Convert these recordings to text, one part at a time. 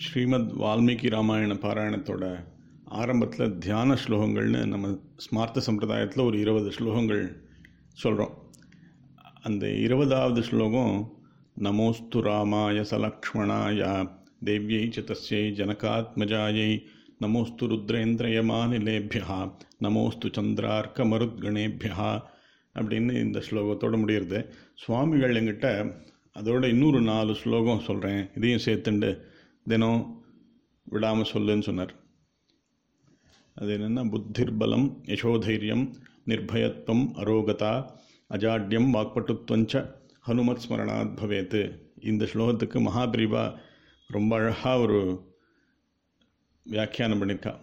ஸ்ரீமத் வால்மீகி ராமாயண பாராயணத்தோட ஆரம்பத்தில் தியான ஸ்லோகங்கள்னு நம்ம ஸ்மார்த்த சம்பிரதாயத்தில் ஒரு இருபது ஸ்லோகங்கள் சொல்கிறோம் அந்த இருபதாவது ஸ்லோகம் நமோஸ்து ராமாய சலக்ஷ்மணாய தேவ்யை ச தஸ்யை ஜனகாத்மஜாயை நமோஸ்து ருத்ரேந்திரயமானிலேபியா நமோஸ்து சந்திரார்க்க மருத்கணேபியா அப்படின்னு இந்த ஸ்லோகத்தோடு முடியுறது சுவாமிகள் எங்கிட்ட அதோட இன்னொரு நாலு ஸ்லோகம் சொல்கிறேன் இதையும் சேர்த்துண்டு தினம் விடாமல் சொல்லுன்னு சொன்னார் அது என்னென்னா புத்திர்பலம் யசோதைரியம் நிர்பயத்வம் அரோகதா அஜாட்யம் வாக்பட்டுத்வஞ்ச ஹனுமத் ஸ்மரணாத் பவேத் இந்த ஸ்லோகத்துக்கு மகாபிரிவா ரொம்ப அழகாக ஒரு வியாக்கியானம் பண்ணியிருக்கா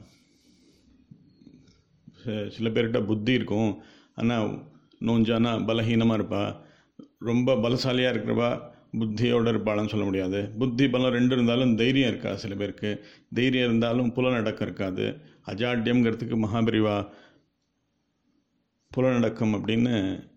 சில பேர்கிட்ட புத்தி இருக்கும் ஆனால் நோஞ்சானா பலஹீனமாக இருப்பா ரொம்ப பலசாலியாக இருக்கிறவா புத்தியோடு இருப்பாளான்னு சொல்ல முடியாது புத்தி பலம் ரெண்டு இருந்தாலும் தைரியம் இருக்கா சில பேருக்கு தைரியம் இருந்தாலும் புலநடக்கம் இருக்காது அஜாட்யம்ங்கிறதுக்கு மகாபிரிவா புலநடக்கம் அப்படின்னு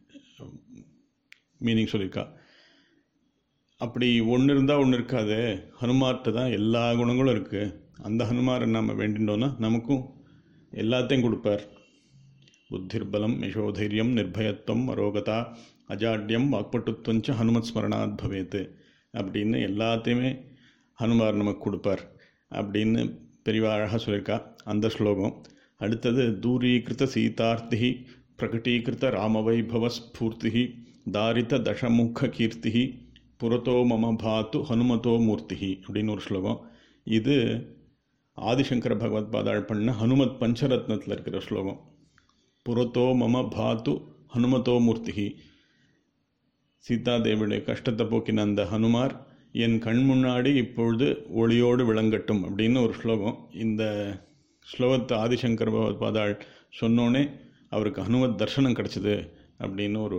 மீனிங் சொல்லியிருக்கா அப்படி ஒன்று இருந்தால் ஒன்று இருக்காது ஹனுமார்கிட்ட தான் எல்லா குணங்களும் இருக்குது அந்த ஹனுமாரை நம்ம வேண்டினோன்னா நமக்கும் எல்லாத்தையும் கொடுப்பார் புத்திர்பலம் யசோதைரியம் நிர்பயத்துவம் அரோகதா அஜாட்யம் வாக்பட்டுத்வஞ்ச ஹனுமத் ஸ்மரணாத் பவேத் அப்படின்னு எல்லாத்தையுமே ஹனுமார் நமக்கு கொடுப்பார் அப்படின்னு பெரியவா அழகாக சொல்லியிருக்கா அந்த ஸ்லோகம் அடுத்தது தூரீகிருத சீதார்த்தி பிரகட்டீகிருத ராமவைபவ ஸ்பூர்த்தி தாரித தசமுக கீர்த்தி புறத்தோ மம பாத்து ஹனுமதோ மூர்த்தி அப்படின்னு ஒரு ஸ்லோகம் இது ஆதிசங்கர பகவத் பாதாள் பண்ண ஹனுமத் பஞ்சரத்னத்தில் இருக்கிற ஸ்லோகம் புறத்தோ மம பாத்து ஹனுமதோ மூர்த்தி சீதாதேவியுடைய கஷ்டத்தை போக்கின அந்த ஹனுமார் என் கண் முன்னாடி இப்பொழுது ஒளியோடு விளங்கட்டும் அப்படின்னு ஒரு ஸ்லோகம் இந்த ஸ்லோகத்தை ஆதிசங்கர் பகவத் பாதாள் சொன்னோன்னே அவருக்கு ஹனுமத் தர்சனம் கிடச்சிது அப்படின்னு ஒரு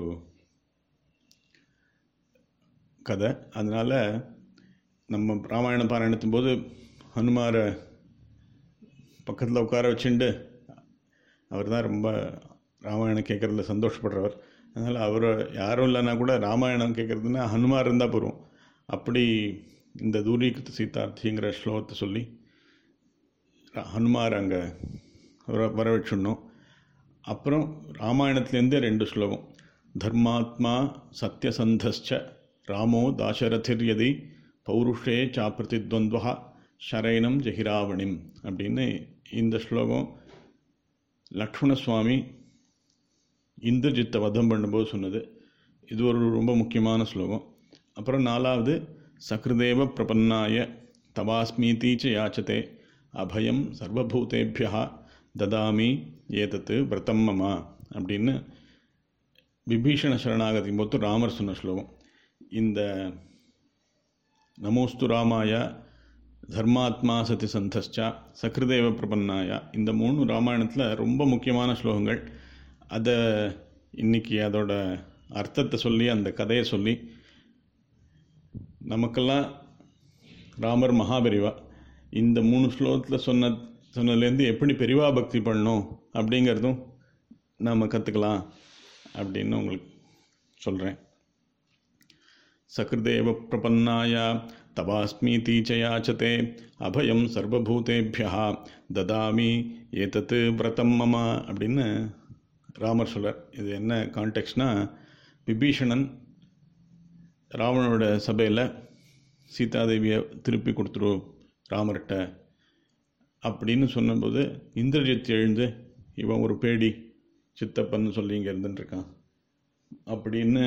கதை அதனால் நம்ம ராமாயண பாராயணத்தும் போது ஹனுமாரை பக்கத்தில் உட்கார வச்சுண்டு அவர் தான் ரொம்ப ராமாயணம் கேட்குறதுல சந்தோஷப்படுறவர் அதனால் அவர் யாரும் இல்லைன்னா கூட ராமாயணம் கேட்குறதுன்னா ஹனுமார் இருந்தால் போகிறோம் அப்படி இந்த தூரீகிருத்த சீதார்த்திங்கிற ஸ்லோகத்தை சொல்லி ஹனுமார் அங்கே வர வர வச்சுடணும் அப்புறம் ராமாயணத்துலேருந்தே ரெண்டு ஸ்லோகம் தர்மாத்மா சத்யசந்தஸ்ச ராமோ தாசரதிர்யதி பௌருஷே சாப்பிரதித்வந்த்வா ஷரைனம் ஜெகிராவணிம் அப்படின்னு இந்த ஸ்லோகம் லக்ஷ்மணசுவாமி இந்திரஜித்தை வதம் பண்ணும்போது சொன்னது இது ஒரு ரொம்ப முக்கியமான ஸ்லோகம் அப்புறம் நாலாவது சக்ருதேவ பிரபன்னாய தவாஸ்மீதீச்ச யாச்சதே அபயம் சர்வபூதேபியா ததாமி ஏதத்து விரதம் மமா அப்படின்னு விபீஷண சரணாகதி போது ராமர் சொன்ன ஸ்லோகம் இந்த நமோஸ்து ராமாய தர்மாத்மா சதி சந்தஸ்சா சக்ருதேவ பிரபன்னாயா இந்த மூணு ராமாயணத்தில் ரொம்ப முக்கியமான ஸ்லோகங்கள் அதை இன்னைக்கு அதோட அர்த்தத்தை சொல்லி அந்த கதையை சொல்லி நமக்கெல்லாம் ராமர் மகாபெரிவா இந்த மூணு ஸ்லோகத்தில் சொன்ன சொன்னதுலேருந்து எப்படி பெரிவா பக்தி பண்ணணும் அப்படிங்கிறதும் நாம் கற்றுக்கலாம் அப்படின்னு உங்களுக்கு சொல்கிறேன் சக்ருதேவ பிரபன்னாய தவாஸ்மீதி சயாச்சதே அபயம் சர்வபூதேபியா ததாமி ஏதத்து விரதம் மம அப்படின்னு ராமர் சொல்கிறார் இது என்ன கான்டெக்ட்னா விபீஷணன் ராவணோட சபையில் சீதாதேவியை திருப்பி கொடுத்துரு ராமர்கிட்ட அப்படின்னு சொன்னபோது இந்திரஜித் எழுந்து இவன் ஒரு பேடி சித்தப்பன்னு சொல்லி இங்கே இருந்துட்டுருக்கான் அப்படின்னு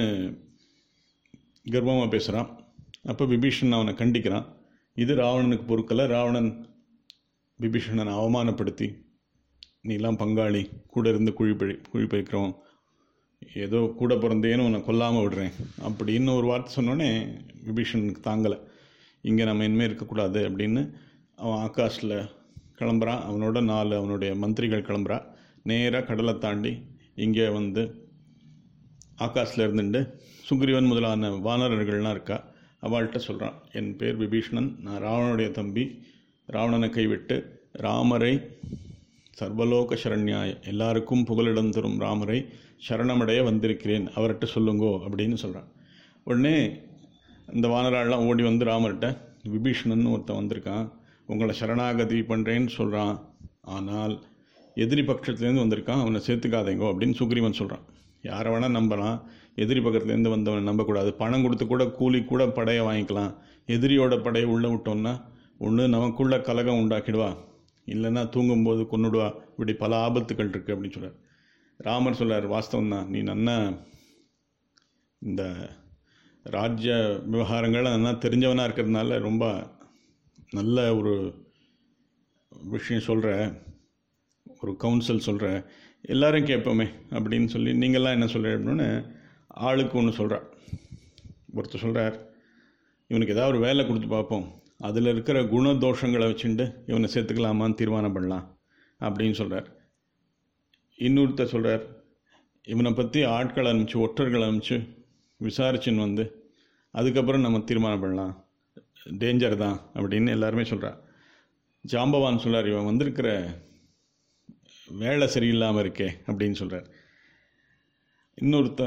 கர்வமாக பேசுகிறான் அப்போ விபீஷணன் அவனை கண்டிக்கிறான் இது ராவணனுக்கு பொறுக்கலை ராவணன் விபீஷணனை அவமானப்படுத்தி நீலாம் பங்காளி கூட இருந்து குழி பழி குழி பறிக்கிறோம் ஏதோ கூட பிறந்தேன்னு உன்னை கொல்லாமல் விடுறேன் அப்படின்னு ஒரு வார்த்தை சொன்னோடனே விபீஷணனுக்கு தாங்கலை இங்கே நம்ம இனிமேல் இருக்கக்கூடாது அப்படின்னு அவன் ஆகாஷில் கிளம்புறான் அவனோட நாலு அவனுடைய மந்திரிகள் கிளம்புறா நேராக கடலை தாண்டி இங்கே வந்து ஆகாஷில் இருந்துட்டு சுக்ரீவன் முதலான வானரர்கள்லாம் இருக்கா அவள்கிட்ட சொல்கிறான் என் பேர் விபீஷணன் நான் ராவணனுடைய தம்பி ராவணனை கைவிட்டு ராமரை சர்வலோக சரண்யாய எல்லாருக்கும் புகலிடம் தரும் ராமரை சரணமடைய வந்திருக்கிறேன் அவர்கிட்ட சொல்லுங்கோ அப்படின்னு சொல்கிறான் உடனே இந்த வானராள்லாம் ஓடி வந்து ராமர்கிட்ட விபீஷணன் ஒருத்தன் வந்திருக்கான் உங்களை சரணாகதி பண்ணுறேன்னு சொல்கிறான் ஆனால் எதிரி பட்சத்துலேருந்து வந்திருக்கான் அவனை சேர்த்துக்காதீங்கோ அப்படின்னு சுக்ரீவன் சொல்கிறான் யாரை வேணால் நம்பலாம் எதிரி பக்கத்துலேருந்து வந்தவனை நம்பக்கூடாது பணம் கொடுத்து கூட கூலி கூட படையை வாங்கிக்கலாம் எதிரியோட படையை உள்ளே விட்டோம்னா ஒன்று நமக்குள்ள கலகம் உண்டாக்கிடுவா இல்லைன்னா தூங்கும்போது கொன்னுடுவா இப்படி பல ஆபத்துக்கள் இருக்குது அப்படின்னு சொல்கிறார் ராமர் சொல்கிறார் வாஸ்தவம் தான் நீ நன்னா இந்த ராஜ்ய விவகாரங்கள் நல்லா தெரிஞ்சவனாக இருக்கிறதுனால ரொம்ப நல்ல ஒரு விஷயம் சொல்கிற ஒரு கவுன்சில் சொல்கிற எல்லாரும் கேட்போமே அப்படின்னு சொல்லி நீங்கள்லாம் என்ன சொல்கிறீங்கன்னு ஆளுக்கு ஒன்று சொல்கிறா ஒருத்தர் சொல்கிறார் இவனுக்கு ஏதாவது ஒரு வேலை கொடுத்து பார்ப்போம் அதில் இருக்கிற குணதோஷங்களை வச்சுட்டு இவனை சேர்த்துக்கலாமான்னு தீர்மானம் பண்ணலாம் அப்படின்னு சொல்கிறார் இன்னொருத்தர் சொல்கிறார் இவனை பற்றி ஆட்கள் அனுப்பிச்சு ஒற்றர்கள் அனுப்பிச்சு விசாரிச்சுன்னு வந்து அதுக்கப்புறம் நம்ம தீர்மானம் பண்ணலாம் டேஞ்சர் தான் அப்படின்னு எல்லாருமே சொல்கிறா ஜாம்பவான் சொல்கிறார் இவன் வந்திருக்கிற வேலை சரியில்லாமல் இருக்கே அப்படின்னு சொல்கிறார் இன்னொருத்த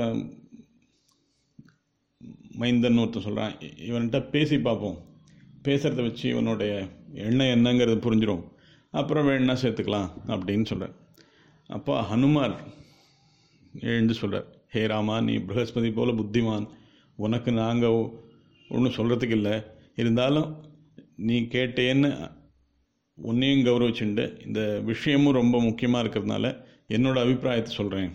மைந்தன் ஒருத்தன் சொல்கிறான் இவன்கிட்ட பேசி பார்ப்போம் பேசுகிறத வச்சு இவனுடைய எண்ணம் என்னங்கிறது புரிஞ்சிடும் அப்புறம் வேணுன்னா சேர்த்துக்கலாம் அப்படின்னு சொல்கிறார் அப்போ ஹனுமார் எழுந்து சொல்கிறார் ஹே ராமா நீ ப்ரகஸ்பதி போல புத்திமான் உனக்கு நாங்கள் ஒன்றும் சொல்கிறதுக்கு இல்லை இருந்தாலும் நீ கேட்டேன்னு உன்னையும் கௌரவிச்சுண்டு இந்த விஷயமும் ரொம்ப முக்கியமாக இருக்கிறதுனால என்னோட அபிப்பிராயத்தை சொல்கிறேன்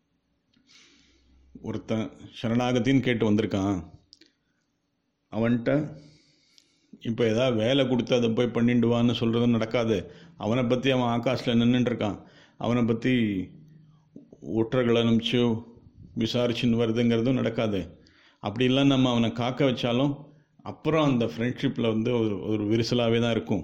ஒருத்தன் சரணாகத்தின்னு கேட்டு வந்திருக்கான் அவன்கிட்ட இப்போ ஏதாவது வேலை கொடுத்து அதை போய் பண்ணிடுவான்னு சொல்கிறதும் நடக்காது அவனை பற்றி அவன் ஆகாஷில் நின்றுட்டுருக்கான் அவனை பற்றி ஒற்றர்களை அனுப்பிச்சு விசாரிச்சுன்னு வருதுங்கிறதும் நடக்காது அப்படிலாம் நம்ம அவனை காக்க வச்சாலும் அப்புறம் அந்த ஃப்ரெண்ட்ஷிப்பில் வந்து ஒரு ஒரு விரிசலாகவே தான் இருக்கும்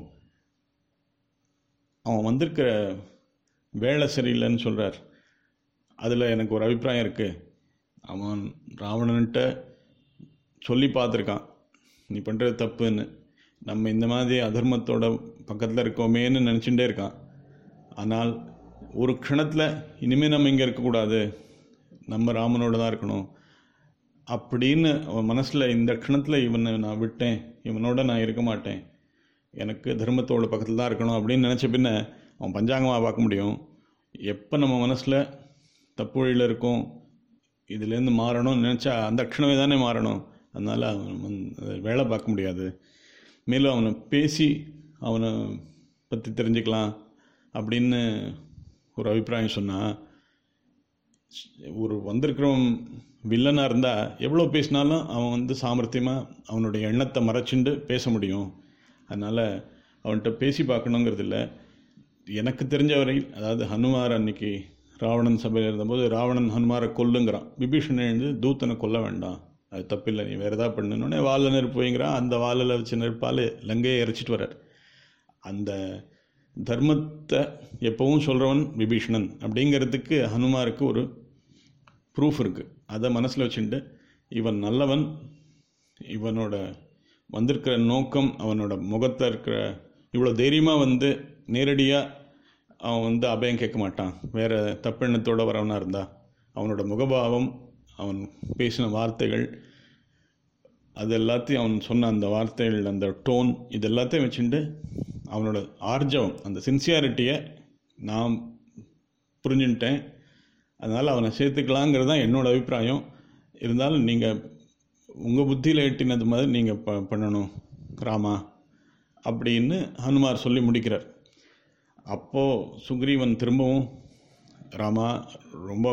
அவன் வந்திருக்கிற வேலை சரியில்லைன்னு சொல்கிறார் அதில் எனக்கு ஒரு அபிப்பிராயம் இருக்குது அவன் ராவணன்ட்ட சொல்லி பார்த்துருக்கான் நீ பண்ணுறது தப்புன்னு நம்ம இந்த மாதிரி அதர்மத்தோட பக்கத்தில் இருக்கோமேன்னு நினச்சிட்டே இருக்கான் ஆனால் ஒரு க்ஷணத்தில் இனிமேல் நம்ம இங்கே இருக்கக்கூடாது நம்ம ராமனோட தான் இருக்கணும் அப்படின்னு அவன் மனசில் இந்த க்ஷணத்தில் இவனை நான் விட்டேன் இவனோட நான் இருக்க மாட்டேன் எனக்கு தர்மத்தோட பக்கத்தில் தான் இருக்கணும் அப்படின்னு நினச்ச பின்ன அவன் பஞ்சாங்கமாக பார்க்க முடியும் எப்போ நம்ம மனசில் தப்பு வழியில் இருக்கும் இதுலேருந்து மாறணும்னு நினச்சா அந்த க்ஷணமே தானே மாறணும் அதனால் அவன் வந்து வேலை பார்க்க முடியாது மேலும் அவனை பேசி அவனை பற்றி தெரிஞ்சுக்கலாம் அப்படின்னு ஒரு அபிப்பிராயம் சொன்னால் ஒரு வந்திருக்கிறவன் வில்லனாக இருந்தால் எவ்வளோ பேசினாலும் அவன் வந்து சாமர்த்தியமாக அவனுடைய எண்ணத்தை மறைச்சிண்டு பேச முடியும் அதனால் அவன்கிட்ட பேசி பார்க்கணுங்கிறது இல்லை எனக்கு தெரிஞ்ச வரையில் அதாவது ஹனுமார் அன்னைக்கு ராவணன் சபையில் இருந்தபோது ராவணன் ஹனுமாரை கொல்லுங்கிறான் விபீஷணன் எழுந்து தூத்தனை கொல்ல வேண்டாம் அது தப்பில்லை நீ வேறு எதாவது பண்ணணுன்னே வாலில் நெருப்பு வைங்கிறான் அந்த வாலில் வச்சு நெருப்பால் லங்கையை இறைச்சிட்டு வர்றார் அந்த தர்மத்தை எப்பவும் சொல்கிறவன் விபீஷணன் அப்படிங்கிறதுக்கு ஹனுமாருக்கு ஒரு ப்ரூஃப் இருக்குது அதை மனசில் வச்சுட்டு இவன் நல்லவன் இவனோட வந்திருக்கிற நோக்கம் அவனோட முகத்தில் இருக்கிற இவ்வளோ தைரியமாக வந்து நேரடியாக அவன் வந்து அபயம் கேட்க மாட்டான் வேறு தப்பெண்ணத்தோடு வரவனாக இருந்தால் அவனோட முகபாவம் அவன் பேசின வார்த்தைகள் அது எல்லாத்தையும் அவன் சொன்ன அந்த வார்த்தைகள் அந்த டோன் இது எல்லாத்தையும் வச்சுட்டு அவனோட ஆர்ஜவம் அந்த சின்சியாரிட்டியை நான் புரிஞ்சுட்டேன் அதனால் அவனை சேர்த்துக்கலாங்கிறது தான் என்னோட அபிப்பிராயம் இருந்தாலும் நீங்கள் உங்கள் புத்தியில் எட்டினது மாதிரி நீங்கள் ப பண்ணணும் ராமா அப்படின்னு ஹனுமார் சொல்லி முடிக்கிறார் அப்போது சுக்ரீவன் திரும்பவும் ராமா ரொம்ப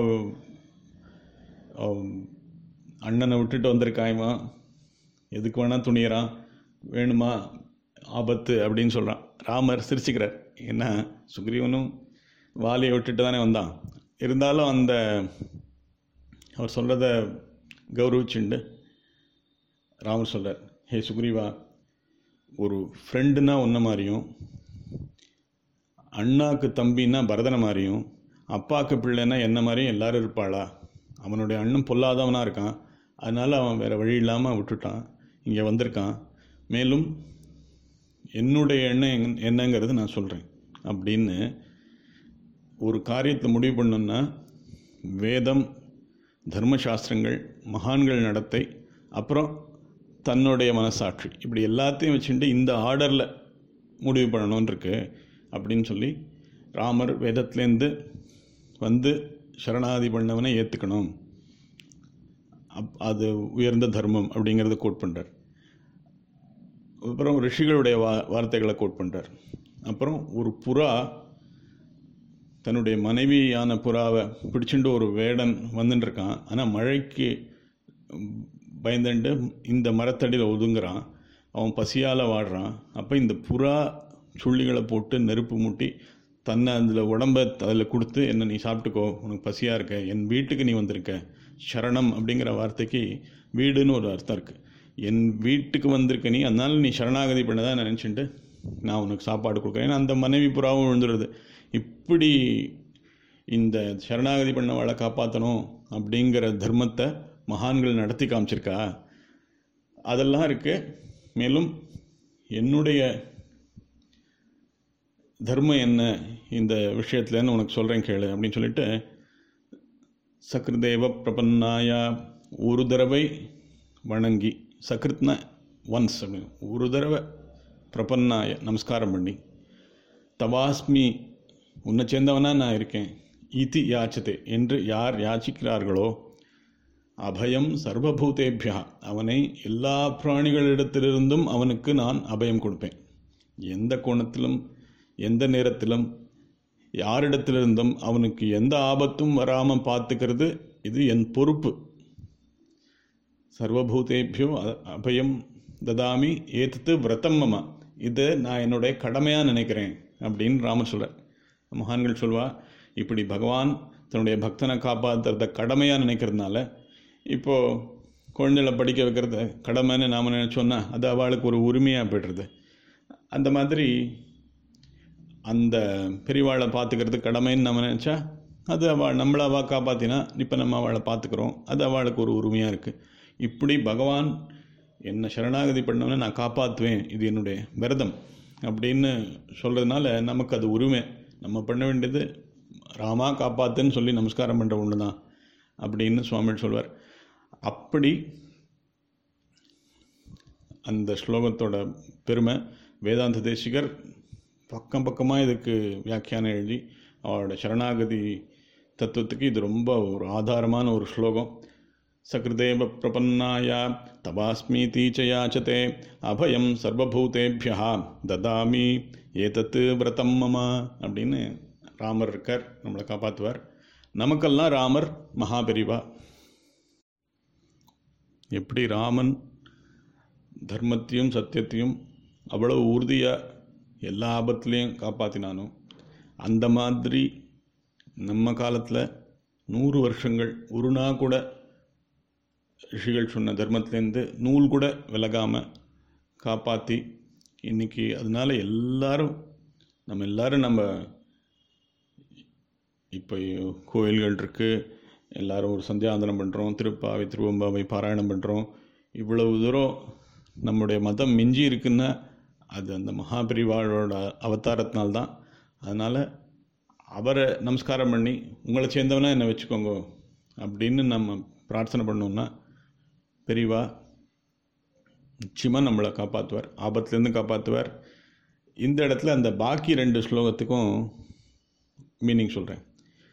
அண்ணனை விட்டுட்டு வந்திருக்கான் இவன் எதுக்கு வேணால் துணியறான் வேணுமா ஆபத்து அப்படின்னு சொல்கிறான் ராமர் சிரிச்சுக்கிறார் ஏன்னா சுக்ரீவனும் வாலியை விட்டுட்டு தானே வந்தான் இருந்தாலும் அந்த அவர் சொல்கிறத கௌரவிச்சுண்டு ராமர் சொல்கிறார் ஹே சுக்ரீவா ஒரு ஃப்ரெண்டுனா ஒன்றை மாதிரியும் அண்ணாக்கு தம்பின்னா பரதனை மாதிரியும் அப்பாவுக்கு பிள்ளைன்னா என்ன மாதிரியும் எல்லாரும் இருப்பாளா அவனுடைய அண்ணன் பொல்லாதவனாக இருக்கான் அதனால் அவன் வேறு வழி இல்லாமல் விட்டுட்டான் இங்கே வந்திருக்கான் மேலும் என்னுடைய எண்ணம் என்னங்கிறது நான் சொல்கிறேன் அப்படின்னு ஒரு காரியத்தை முடிவு பண்ணோன்னா வேதம் தர்மசாஸ்திரங்கள் மகான்கள் நடத்தை அப்புறம் தன்னுடைய மனசாட்சி இப்படி எல்லாத்தையும் வச்சுட்டு இந்த ஆர்டரில் முடிவு பண்ணணும்னு இருக்கு அப்படின்னு சொல்லி ராமர் வேதத்துலேருந்து வந்து சரணாதி பண்ணவனை ஏற்றுக்கணும் அப் அது உயர்ந்த தர்மம் அப்படிங்கிறத கோட் பண்ணுறார் அப்புறம் ரிஷிகளுடைய வா வார்த்தைகளை கோட் பண்ணுறார் அப்புறம் ஒரு புறா தன்னுடைய மனைவியான புறாவை பிடிச்சிட்டு ஒரு வேடன் வந்துட்டு இருக்கான் ஆனால் மழைக்கு பயந்துட்டு இந்த மரத்தடியில் ஒதுங்குறான் அவன் பசியால் வாடுறான் அப்போ இந்த புறா சுள்ளிகளை போட்டு நெருப்பு மூட்டி தன்னை அதில் உடம்ப அதில் கொடுத்து என்ன நீ சாப்பிட்டுக்கோ உனக்கு பசியாக இருக்க என் வீட்டுக்கு நீ வந்திருக்க சரணம் அப்படிங்கிற வார்த்தைக்கு வீடுன்னு ஒரு அர்த்தம் இருக்குது என் வீட்டுக்கு வந்திருக்க நீ அதனால நீ சரணாகதி பண்ணதான் நினச்சிட்டு நான் உனக்கு சாப்பாடு கொடுக்குறேன் ஏன்னா அந்த மனைவி புறாவும் விழுந்துடுது இப்படி இந்த சரணாகதி பண்ணவாளை காப்பாற்றணும் அப்படிங்கிற தர்மத்தை மகான்கள் நடத்தி காமிச்சிருக்கா அதெல்லாம் இருக்கு மேலும் என்னுடைய தர்மம் என்ன இந்த விஷயத்துலன்னு உனக்கு சொல்கிறேன் கேளு அப்படின்னு சொல்லிட்டு சக்ருதேவ பிரபன்னாயா ஒரு தடவை வணங்கி சக்ருத்னா ஒன்ஸ் அப்படின்னு ஒரு தடவை பிரபன்னாய நமஸ்காரம் பண்ணி தவாஸ்மி உன்னை சேர்ந்தவனா நான் இருக்கேன் இதி யாச்சதே என்று யார் யாச்சிக்கிறார்களோ அபயம் சர்வபூதேபியா அவனை எல்லா பிராணிகளிடத்திலிருந்தும் அவனுக்கு நான் அபயம் கொடுப்பேன் எந்த கோணத்திலும் எந்த நேரத்திலும் யாரிடத்திலிருந்தும் அவனுக்கு எந்த ஆபத்தும் வராமல் பார்த்துக்கிறது இது என் பொறுப்பு சர்வபூதேபியோ அ- அபயம் ததாமி ஏத்தது விரதம் மம இது நான் என்னுடைய கடமையாக நினைக்கிறேன் அப்படின்னு ராமர் சொல்கிறார் மகான்கள் சொல்வா இப்படி பகவான் தன்னுடைய பக்தனை காப்பாற்றுறத கடமையாக நினைக்கிறதுனால இப்போது குழந்தைகளை படிக்க வைக்கிறத கடமைன்னு நாம் நினச்சோன்னா அது அவளுக்கு ஒரு உரிமையாக போய்டுறது அந்த மாதிரி அந்த பெரியவாளை பார்த்துக்கிறது கடமைன்னு நம்ம நினச்சா அது அவள் நம்மளை அவள் காப்பாற்றினா இப்போ நம்ம அவளை பார்த்துக்கிறோம் அது அவளுக்கு ஒரு உரிமையாக இருக்குது இப்படி பகவான் என்னை சரணாகதி பண்ணவனை நான் காப்பாற்றுவேன் இது என்னுடைய விரதம் அப்படின்னு சொல்கிறதுனால நமக்கு அது உரிமை நம்ம பண்ண வேண்டியது ராமா காப்பாத்துன்னு சொல்லி நமஸ்காரம் பண்ணுற ஒன்று தான் அப்படின்னு சுவாமி சொல்வார் அப்படி அந்த ஸ்லோகத்தோட பெருமை வேதாந்த தேசிகர் பக்கம் பக்கமாக இதுக்கு வியாக்கியானம் எழுதி அவரோட சரணாகதி தத்துவத்துக்கு இது ரொம்ப ஒரு ஆதாரமான ஒரு ஸ்லோகம் சகிருதேவ பிரபன்னாய தபாஸ்மீதி ச யாச்சதே அபயம் சர்வபூதேபியா ததாமி ஏதத்து விரதம் மம அப்படின்னு ராமர் இருக்கார் நம்மளை காப்பாற்றுவார் நமக்கெல்லாம் ராமர் மகாபெரிவா எப்படி ராமன் தர்மத்தையும் சத்தியத்தையும் அவ்வளோ உறுதியாக எல்லா ஆபத்துலேயும் காப்பாற்றினானோ அந்த மாதிரி நம்ம காலத்தில் நூறு வருஷங்கள் ஒரு நாள் கூட ரிஷிகள் சொன்ன தர்மத்திலேருந்து நூல் கூட விலகாமல் காப்பாற்றி இன்னைக்கு அதனால எல்லாரும் நம்ம எல்லாரும் நம்ம இப்போ கோயில்கள் இருக்குது எல்லாரும் ஒரு சந்தியாந்தனம் பண்ணுறோம் திருப்பாவை திருவம்பாவை பாராயணம் பண்ணுறோம் இவ்வளவு தூரம் நம்முடைய மதம் மிஞ்சி இருக்குன்னா அது அந்த மகாபரிவாளோட அவதாரத்தினால்தான் அதனால் அவரை நமஸ்காரம் பண்ணி உங்களை சேர்ந்தவனா என்னை வச்சுக்கோங்க அப்படின்னு நம்ம பிரார்த்தனை பண்ணோம்னா பெரியவா நிச்சயமாக நம்மளை காப்பாற்றுவார் ஆபத்துலேருந்து காப்பாற்றுவார் இந்த இடத்துல அந்த பாக்கி ரெண்டு ஸ்லோகத்துக்கும் மீனிங் சொல்கிறேன்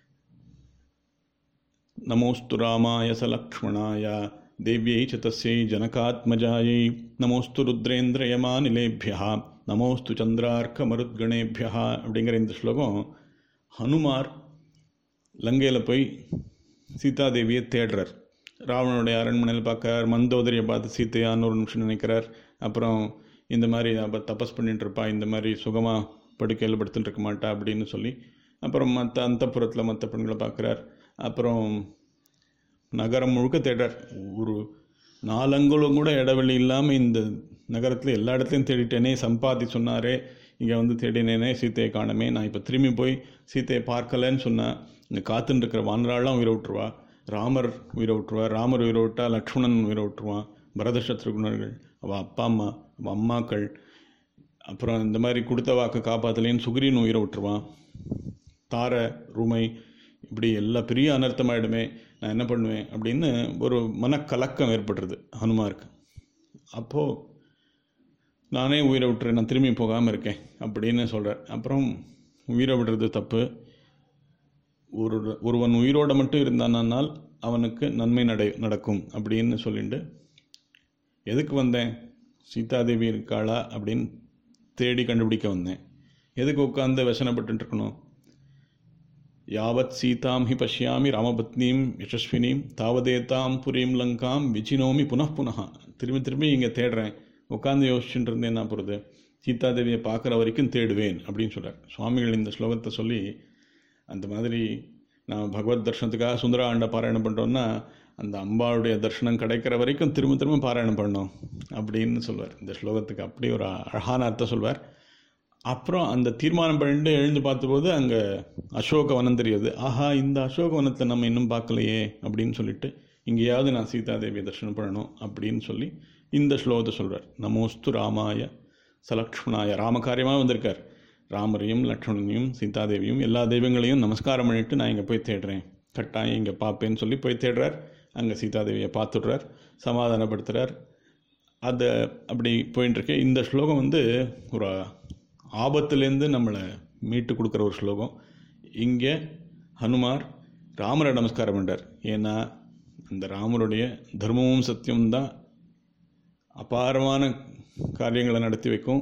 நமோஸ்து ராமாய சலக்ஷ்மணாய தேவியை ச தஸ்யை ஜனகாத்மஜாயை நமோஸ்து ருத்ரேந்திரயமானிலேபியா நமோஸ்து சந்திரார்க்க மருத்கணேபியா அப்படிங்கிற இந்த ஸ்லோகம் ஹனுமார் லங்கையில் போய் சீதாதேவியை தேடுறார் ராவணனுடைய அரண்மனையில் பார்க்கறார் மந்தோதரியை பார்த்து சீத்தையான்னு ஒரு நிமிஷம் நினைக்கிறார் அப்புறம் இந்த மாதிரி அவள் தபஸ் பண்ணிட்டு இருப்பா இந்த மாதிரி சுகமாக படுக்கையில் படுத்துட்டு இருக்க மாட்டா அப்படின்னு சொல்லி அப்புறம் மற்ற அந்தப்புறத்தில் மற்ற பெண்களை பார்க்குறார் அப்புறம் நகரம் முழுக்க தேடுறார் ஒரு நாலங்குலம் கூட இடைவெளி இல்லாமல் இந்த நகரத்தில் எல்லா இடத்துலையும் தேடிட்டேனே சம்பாதி சொன்னாரே இங்கே வந்து தேடினேனே சீத்தையை காணமே நான் இப்போ திரும்பி போய் சீத்தையை பார்க்கலன்னு சொன்னேன் இங்கே காத்துன்னு இருக்கிற வானராலாம் உயிரை விட்டுருவா ராமர் உயிரை விட்டுருவார் ராமர் உயிரை விட்டா லக்ஷ்மணன் உயிரை விட்டுருவான் பரத சத்ருகுணர்கள் அவள் அப்பா அம்மா அவள் அம்மாக்கள் அப்புறம் இந்த மாதிரி கொடுத்த வாக்கு காப்பாற்றலேன்னு சுக்ரீன் உயிரை விட்டுருவான் தார ரூமை இப்படி எல்லா பெரிய அனர்த்தமாயிடுமே நான் என்ன பண்ணுவேன் அப்படின்னு ஒரு மனக்கலக்கம் ஏற்பட்டுருது ஹனுமாருக்கு அப்போது நானே உயிரை விட்டுறேன் நான் திரும்பி போகாமல் இருக்கேன் அப்படின்னு சொல்கிறார் அப்புறம் உயிரை விடுறது தப்பு ஒரு ஒருவன் உயிரோடு மட்டும் இருந்தானால் அவனுக்கு நன்மை நடை நடக்கும் அப்படின்னு சொல்லிட்டு எதுக்கு வந்தேன் சீதாதேவி இருக்காளா அப்படின்னு தேடி கண்டுபிடிக்க வந்தேன் எதுக்கு உட்காந்து வசனப்பட்டு இருக்கணும் யாவத் சீதாம் ஹி பஷ்யாமி ராமபத்னீம் யசஸ்வினீம் தாவதேதாம் புரீம் லங்காம் விச்சினோமி புனః புனः திரும்பி திரும்பி இங்கே தேடுறேன் உட்காந்து யோசிச்சுட்டு இருந்தேன் என்ன போகிறது சீதாதேவியை பார்க்குற வரைக்கும் தேடுவேன் அப்படின்னு சொல்கிறார் சுவாமிகள் இந்த ஸ்லோகத்தை சொல்லி அந்த மாதிரி நான் பகவத் தர்ஷனத்துக்காக சுந்தர ஆண்ட பாராயணம் பண்ணுறோன்னா அந்த அம்பாவுடைய தர்ஷனம் கிடைக்கிற வரைக்கும் திரும்ப திரும்ப பாராயணம் பண்ணோம் அப்படின்னு சொல்வார் இந்த ஸ்லோகத்துக்கு அப்படி ஒரு அழகான அர்த்தம் சொல்வார் அப்புறம் அந்த தீர்மானம் பண்ணிட்டு எழுந்து பார்த்தபோது அங்கே அசோக வனம் தெரியுது ஆஹா இந்த அசோக வனத்தை நம்ம இன்னும் பார்க்கலையே அப்படின்னு சொல்லிட்டு இங்கேயாவது நான் சீதாதேவியை தரிசனம் பண்ணணும் அப்படின்னு சொல்லி இந்த ஸ்லோகத்தை சொல்கிறார் நமோஸ்து ராமாய சலக்ஷ்மணாய ராமகாரியமாக வந்திருக்கார் ராமரையும் லக்ஷ்மணனையும் சீதாதேவியும் எல்லா தெய்வங்களையும் நமஸ்காரம் பண்ணிட்டு நான் இங்கே போய் தேடுறேன் கட்டாயம் இங்கே பார்ப்பேன்னு சொல்லி போய் தேடுறார் அங்கே சீதாதேவியை பார்த்துடுறார் சமாதானப்படுத்துகிறார் அதை அப்படி போயின்னு இருக்கு இந்த ஸ்லோகம் வந்து ஒரு ஆபத்துலேருந்து நம்மளை மீட்டு கொடுக்குற ஒரு ஸ்லோகம் இங்கே ஹனுமார் ராமரை நமஸ்காரம் பண்ணுறார் ஏன்னா அந்த ராமருடைய தர்மமும் சத்தியமும் தான் அபாரமான காரியங்களை நடத்தி வைக்கும்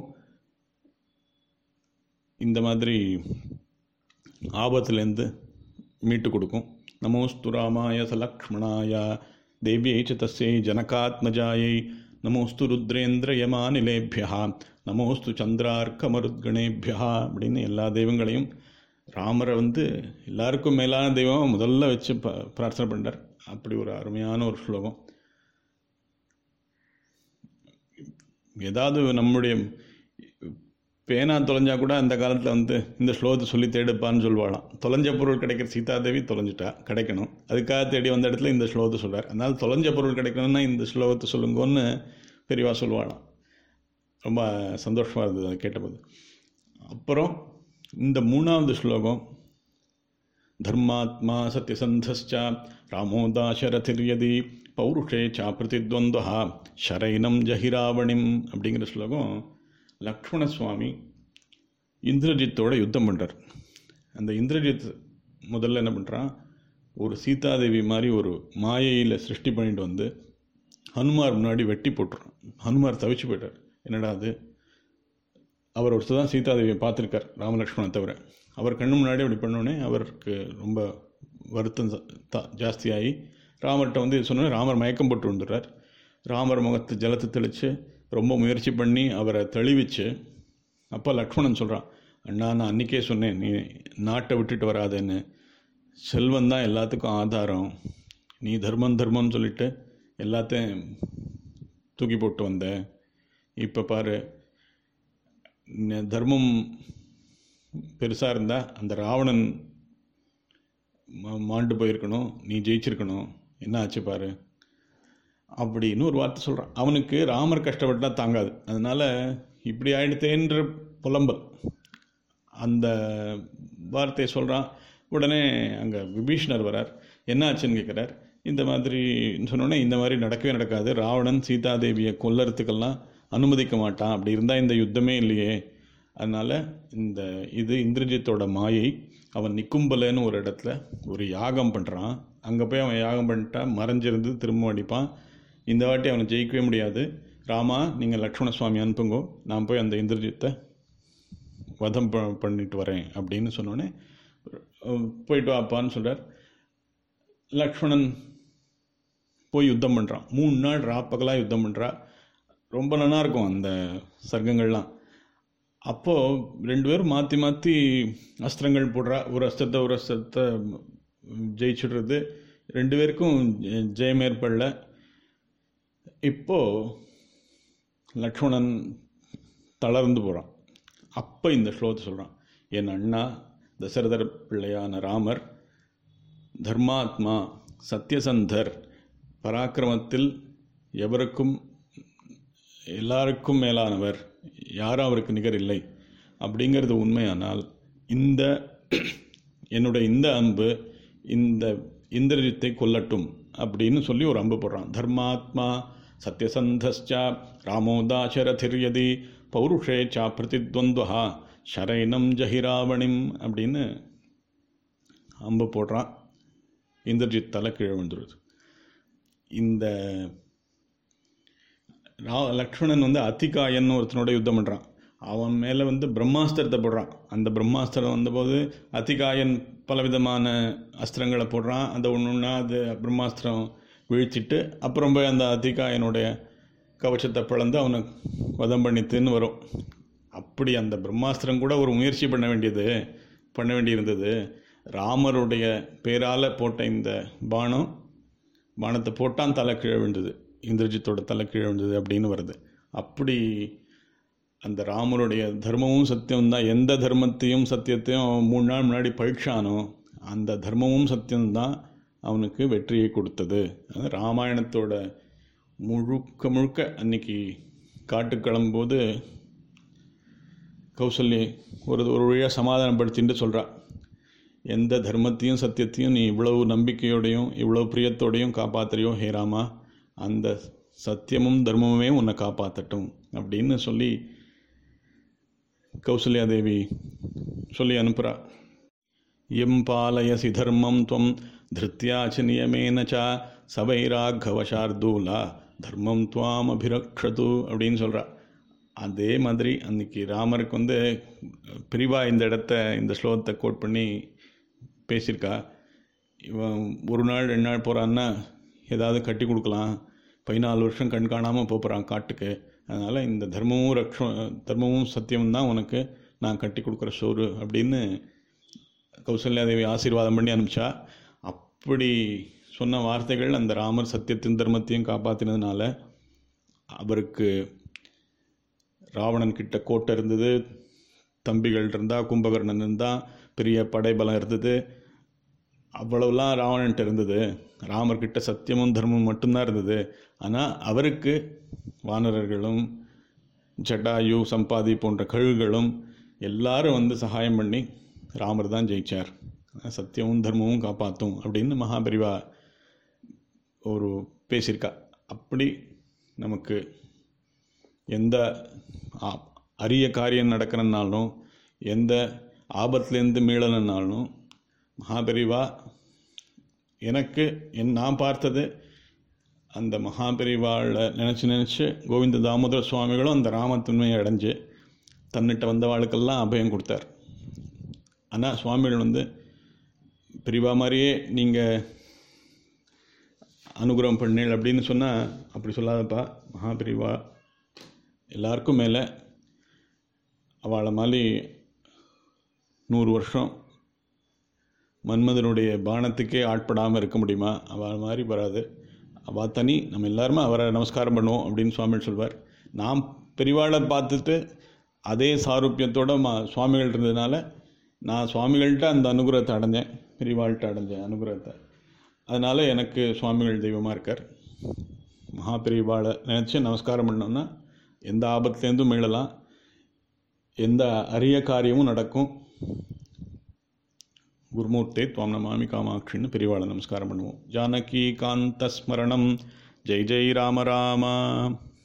இந்த மாதிரி ஆபத்துலேருந்து மீட்டு கொடுக்கும் நமோஸ்து ராமாய சலக்ஷ்மணாய தேவியை ச தஸ்யை ஜனகாத்மஜாயை நமோஸ்து ருத்ரேந்திர யமானிலேபியா நமோஸ்து சந்திரார்க்கமருத்கணேபியா அப்படின்னு எல்லா தெய்வங்களையும் ராமரை வந்து எல்லாருக்கும் மேலான தெய்வம் முதல்ல வச்சு ப பிரார்த்தனை பண்ணுறார் அப்படி ஒரு அருமையான ஒரு ஸ்லோகம் ஏதாவது நம்முடைய பேனா தொலைஞ்சா கூட அந்த காலத்தில் வந்து இந்த ஸ்லோகத்தை சொல்லி தேடுப்பான்னு சொல்லுவாளாம் தொலைஞ்ச பொருள் கிடைக்கிற சீதாதேவி தொலைஞ்சிட்டா கிடைக்கணும் அதுக்காக தேடி வந்த இடத்துல இந்த ஸ்லோகத்தை சொல்கிறார் அதனால் தொலைஞ்ச பொருள் கிடைக்கணும்னா இந்த ஸ்லோகத்தை சொல்லுங்கன்னு பெரியவா சொல்லுவாளாம் ரொம்ப சந்தோஷமாக இருந்தது அதை கேட்டபோது அப்புறம் இந்த மூணாவது ஸ்லோகம் தர்மாத்மா சத்யசந்தஸ்ச ராமோ தாசரதிர்யதி பௌருஷே சா பிரதித்வந்தா ஷரைனம் ஜஹிராவணிம் அப்படிங்கிற ஸ்லோகம் லக்ஷ்மண சுவாமி இந்திரஜித்தோட யுத்தம் பண்ணுறார் அந்த இந்திரஜித் முதல்ல என்ன பண்ணுறான் ஒரு சீதாதேவி மாதிரி ஒரு மாயையில் சிருஷ்டி பண்ணிட்டு வந்து ஹனுமார் முன்னாடி வெட்டி போட்டுறான் ஹனுமார் தவிச்சு போயிட்டார் என்னடா அது அவர் ஒருத்தர் தான் சீதாதேவியை பார்த்துருக்கார் ராமலக்ஷ்மணன் தவிர அவர் கண்ணு முன்னாடி அப்படி பண்ணோடனே அவருக்கு ரொம்ப வருத்தம் ஜாஸ்தியாகி ராமர்கிட்ட வந்து சொன்னோன்னே ராமர் மயக்கம் போட்டு வந்துடுறார் ராமர் முகத்து ஜலத்தை தெளித்து ரொம்ப முயற்சி பண்ணி அவரை தெளிவிச்சு அப்போ லக்ஷ்மணன் சொல்கிறான் அண்ணா நான் அன்றைக்கே சொன்னேன் நீ நாட்டை விட்டுட்டு வராதேன்னு செல்வம் தான் எல்லாத்துக்கும் ஆதாரம் நீ தர்மம் தர்மம்னு சொல்லிட்டு எல்லாத்தையும் தூக்கி போட்டு வந்த இப்போ பாரு தர்மம் பெருசாக இருந்தால் அந்த ராவணன் மாண்டு போயிருக்கணும் நீ ஜெயிச்சிருக்கணும் என்ன ஆச்சு பாரு அப்படின்னு ஒரு வார்த்தை சொல்கிறான் அவனுக்கு ராமர் கஷ்டப்பட்டால் தாங்காது அதனால் இப்படி ஆயிடுத்தேன்ற புலம்பல் அந்த வார்த்தையை சொல்கிறான் உடனே அங்கே விபீஷ்ணர் வரார் என்ன ஆச்சுன்னு கேட்குறார் இந்த மாதிரி சொன்னோன்னே இந்த மாதிரி நடக்கவே நடக்காது ராவணன் சீதாதேவியை கொல்லறதுக்கெல்லாம் அனுமதிக்க மாட்டான் அப்படி இருந்தால் இந்த யுத்தமே இல்லையே அதனால் இந்த இது இந்திரஜித்தோட மாயை அவன் நிக்கும்பலன்னு ஒரு இடத்துல ஒரு யாகம் பண்ணுறான் அங்கே போய் அவன் யாகம் பண்ணிட்டா மறைஞ்சிருந்து திரும்ப அடிப்பான் இந்த வாட்டி அவனை ஜெயிக்கவே முடியாது ராமா நீங்கள் லக்ஷ்மண சுவாமி அனுப்புங்கோ நான் போய் அந்த இந்திரஜித்தை வதம் ப பண்ணிட்டு வரேன் அப்படின்னு சொன்னோடனே போயிட்டு வாப்பான்னு சொல்கிறார் லக்ஷ்மணன் போய் யுத்தம் பண்ணுறான் மூணு நாள் ராப்பகலாக யுத்தம் பண்ணுறா ரொம்ப நல்லா இருக்கும் அந்த சர்க்கங்கள்லாம் அப்போது ரெண்டு பேரும் மாற்றி மாற்றி அஸ்திரங்கள் போடுறா ஒரு அஸ்திரத்தை ஒரு அஸ்திரத்தை ஜெயிச்சுடுறது ரெண்டு பேருக்கும் ஜெயம் ஏற்படல இப்போது லக்ஷ்மணன் தளர்ந்து போகிறான் அப்போ இந்த ஸ்லோகத்தை சொல்கிறான் என் அண்ணா தசரதர் பிள்ளையான ராமர் தர்மாத்மா சத்யசந்தர் பராக்கிரமத்தில் எவருக்கும் எல்லாருக்கும் மேலானவர் யாரும் அவருக்கு நிகர் இல்லை அப்படிங்கிறது உண்மையானால் இந்த என்னுடைய இந்த அம்பு இந்த இந்திரஜித்தை கொல்லட்டும் அப்படின்னு சொல்லி ஒரு அம்பு போடுறான் தர்மாத்மா சத்யசந்தஸ்ச ராமோதாசரதிர்யதி பௌருஷே சா பிரதித்வந்துவா ஷரைனம் ஜஹிராவணிம் அப்படின்னு அம்பு போடுறான் இந்திரஜித் தலை கீழே விழுந்துருது இந்த ரா லக்ஷ்மணன் வந்து அத்திகாயன் ஒருத்தனோட யுத்தம் பண்ணுறான் அவன் மேலே வந்து பிரம்மாஸ்திரத்தை போடுறான் அந்த பிரம்மாஸ்திரம் வந்தபோது அத்திகாயன் பலவிதமான அஸ்திரங்களை போடுறான் அந்த ஒன்று ஒன்றா அது பிரம்மாஸ்திரம் வீழ்த்திட்டு அப்புறம் போய் அந்த அத்திகாயனுடைய கவச்சத்தை பிளந்து அவனை வதம் பண்ணித்துன்னு வரும் அப்படி அந்த பிரம்மாஸ்திரம் கூட ஒரு முயற்சி பண்ண வேண்டியது பண்ண வேண்டியிருந்தது ராமருடைய பேரால் போட்ட இந்த பானம் பானத்தை போட்டான் தலை கீழே விழுந்தது இந்திரஜித்தோட தலை கீழே விழுந்தது அப்படின்னு வருது அப்படி அந்த ராமருடைய தர்மமும் சத்தியம் தான் எந்த தர்மத்தையும் சத்தியத்தையும் அவன் மூணு நாள் முன்னாடி பழிச்சானோ அந்த தர்மமும் சத்தியம்தான் அவனுக்கு வெற்றியை கொடுத்தது அது ராமாயணத்தோட முழுக்க முழுக்க அன்னைக்கு காட்டுக்கு கிளம்பும்போது கௌசல்யை ஒரு ஒரு வழியாக சமாதானப்படுத்திட்டு சொல்கிறா எந்த தர்மத்தையும் சத்தியத்தையும் நீ இவ்வளவு நம்பிக்கையோடையும் இவ்வளவு பிரியத்தோடையும் காப்பாத்துறியோ ஹே ராமா அந்த சத்தியமும் தர்மமுமே உன்னை காப்பாற்றட்டும் அப்படின்னு சொல்லி கௌசல்யா தேவி சொல்லி அனுப்புகிறா எம் பாலயசி தர்மம் துவம் திருத்தியாச்சு நியமேன ச சபைராகவசார்தூலா தர்மம் துவாம் அபிரக்ஷது அப்படின்னு சொல்கிறா அதே மாதிரி அன்னைக்கு ராமருக்கு வந்து பிரிவா இந்த இடத்த இந்த ஸ்லோகத்தை கோட் பண்ணி பேசியிருக்கா இவன் ஒரு நாள் ரெண்டு நாள் போகிறான்னா ஏதாவது கட்டி கொடுக்கலாம் பதினாலு வருஷம் கண் காணாமல் போகிறான் காட்டுக்கு அதனால் இந்த தர்மமும் ரக்ஷ தர்மமும் சத்தியமும் தான் உனக்கு நான் கட்டி கொடுக்குற சோறு அப்படின்னு கௌசல்யாதேவி ஆசீர்வாதம் பண்ணி அனுப்பிச்சா அப்படி சொன்ன வார்த்தைகள் அந்த ராமர் சத்தியத்தின் தர்மத்தையும் காப்பாற்றினதுனால அவருக்கு ராவணன் கிட்ட கோட்டை இருந்தது தம்பிகள் இருந்தா கும்பகர்ணன் இருந்தா பெரிய படைபலம் இருந்தது அவ்வளவுலாம் ராவணன்ட்ட இருந்தது ராமர்கிட்ட சத்தியமும் தர்மமும் மட்டும்தான் இருந்தது ஆனால் அவருக்கு வானரர்களும் ஜட்டாயு சம்பாதி போன்ற கழுகுகளும் எல்லாரும் வந்து சகாயம் பண்ணி ராமர் தான் ஜெயிச்சார் சத்தியமும் தர்மமும் காப்பாற்றும் அப்படின்னு மகாபரிவா ஒரு பேசியிருக்கா அப்படி நமக்கு எந்த ஆ- அரிய காரியம் நடக்கிறனாலும் எந்த ஆபத்துலேருந்து மீளணுன்னாலும் மகாபெரிவா எனக்கு என் நான் பார்த்தது அந்த மகாபெரிவாளை நினச்சி நினச்சி கோவிந்த தாமோதர சுவாமிகளும் அந்த ராமத்தன்மையை அடைஞ்சு தன்னிட்ட வந்தவாளுக்கெல்லாம் அபயம் கொடுத்தார் ஆனால் சுவாமிகள் வந்து பெரியவா மாதிரியே நீங்கள் அனுகிரகம் பண்ணீள் அப்படின்னு சொன்னால் அப்படி சொல்லாதப்பா மகாபெரிவா எல்லாருக்கும் மேலே அவளை மாதிரி நூறு வருஷம் மன்மதனுடைய பானத்துக்கே ஆட்படாமல் இருக்க முடியுமா அவள் மாதிரி வராது அவள் தனி நம்ம எல்லாருமே அவரை நமஸ்காரம் பண்ணுவோம் அப்படின்னு சுவாமி சொல்வார் நாம் பெரிவாளை பார்த்துட்டு அதே சாரூபியத்தோட மா சுவாமிகள் இருந்ததுனால நான் சுவாமிகள்கிட்ட அந்த அனுகிரகத்தை அடைஞ்சேன் பெரிவாள்கிட்ட அடைஞ்சேன் அனுகிரகத்தை அதனால் எனக்கு சுவாமிகள் தெய்வமாக இருக்கார் மகா பெரியவாளை நினச்சி நமஸ்காரம் பண்ணோம்னா எந்த ஆபத்துலேருந்தும் மீளலாம் எந்த அரிய காரியமும் நடக்கும் குருமூர்த்தே துவாம் நமாமி காமாட்சின்னு பெரியவாளை நமஸ்காரம் பண்ணுவோம் ஜானகி காந்த ஸ்மரணம் ஜெய் ஜெய் ராம ராமா